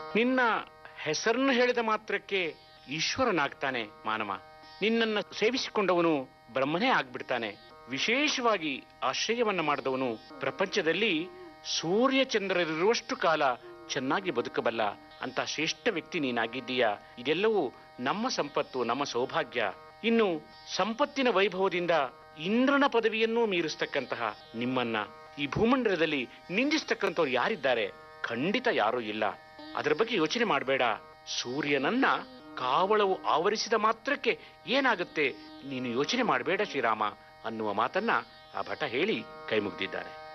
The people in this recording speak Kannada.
ನಿನ್ನ ಹೆಸರನ್ನು ಹೇಳಿದ ಮಾತ್ರಕ್ಕೆ ಈಶ್ವರನಾಗ್ತಾನೆ ಮಾನವ ನಿನ್ನನ್ನು ಸೇವಿಸಿಕೊಂಡವನು ಬ್ರಹ್ಮನೇ ಆಗ್ಬಿಡ್ತಾನೆ ವಿಶೇಷವಾಗಿ ಆಶ್ರಯವನ್ನ ಮಾಡಿದವನು ಪ್ರಪಂಚದಲ್ಲಿ ಸೂರ್ಯ ಚಂದ್ರರಿರುವಷ್ಟು ಕಾಲ ಚೆನ್ನಾಗಿ ಬದುಕಬಲ್ಲ ಅಂತ ಶ್ರೇಷ್ಠ ವ್ಯಕ್ತಿ ನೀನಾಗಿದ್ದೀಯ ಇದೆಲ್ಲವೂ ನಮ್ಮ ಸಂಪತ್ತು ನಮ್ಮ ಸೌಭಾಗ್ಯ ಇನ್ನು ಸಂಪತ್ತಿನ ವೈಭವದಿಂದ ಇಂದ್ರನ ಪದವಿಯನ್ನೂ ಮೀರಿಸ್ತಕ್ಕಂತಹ ನಿಮ್ಮನ್ನ ಈ ಭೂಮಂಡಲದಲ್ಲಿ ನಿಂದಿಸ್ತಕ್ಕಂಥವ್ರು ಯಾರಿದ್ದಾರೆ ಖಂಡಿತ ಯಾರೂ ಇಲ್ಲ ಅದರ ಬಗ್ಗೆ ಯೋಚನೆ ಮಾಡಬೇಡ ಸೂರ್ಯನನ್ನ ಕಾವಳವು ಆವರಿಸಿದ ಮಾತ್ರಕ್ಕೆ ಏನಾಗುತ್ತೆ ನೀನು ಯೋಚನೆ ಮಾಡಬೇಡ ಶ್ರೀರಾಮ ಅನ್ನುವ ಮಾತನ್ನ ಆ ಭಟ ಹೇಳಿ ಕೈ ಮುಗ್ದಿದ್ದಾರೆ